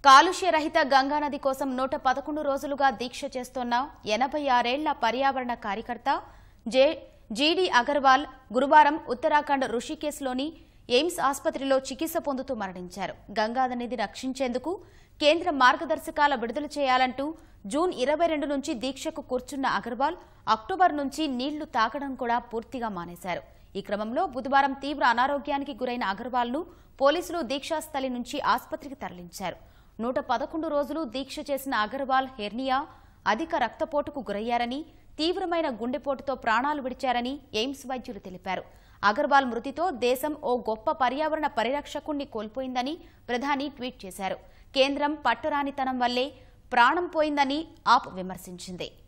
కాలుష్య రహిత గంగానది కోసం నూట పదకొండు రోజులుగా దీక్ష చేస్తోన్న ఎనభై ఆరేళ్ల పర్యావరణ కార్యకర్త జే జీడీ అగర్వాల్ గురువారం ఉత్తరాఖండ్ రుషికేశ్లోని ఎయిమ్స్ ఆసుపత్రిలో చికిత్స పొందుతూ మరణించారు గంగానదిని రక్షించేందుకు కేంద్ర మార్గదర్శకాల విడుదల చేయాలంటూ జూన్ ఇరవై రెండు నుంచి దీక్షకు కూర్చున్న అగర్వాల్ అక్టోబర్ నుంచి నీళ్లు తాగడం కూడా పూర్తిగా మానేశారు ఈ క్రమంలో బుధవారం తీవ్ర అనారోగ్యానికి గురైన అగర్వాల్ను పోలీసులు దీక్షాస్థలి నుంచి ఆసుపత్రికి తరలించారు నూట పదకొండు రోజులు దీక్ష చేసిన అగర్వాల్ హెర్నియా అధిక రక్తపోటుకు గురయ్యారని తీవ్రమైన గుండెపోటుతో ప్రాణాలు విడిచారని ఎయిమ్స్ వైద్యులు తెలిపారు అగర్వాల్ మృతితో దేశం ఓ గొప్ప పర్యావరణ పరిరక్షకుణ్ణి కోల్పోయిందని ప్రధాని ట్వీట్ చేశారు కేంద్రం పట్టరానితనం వల్లే ప్రాణం పోయిందని ఆప్ విమర్శించింది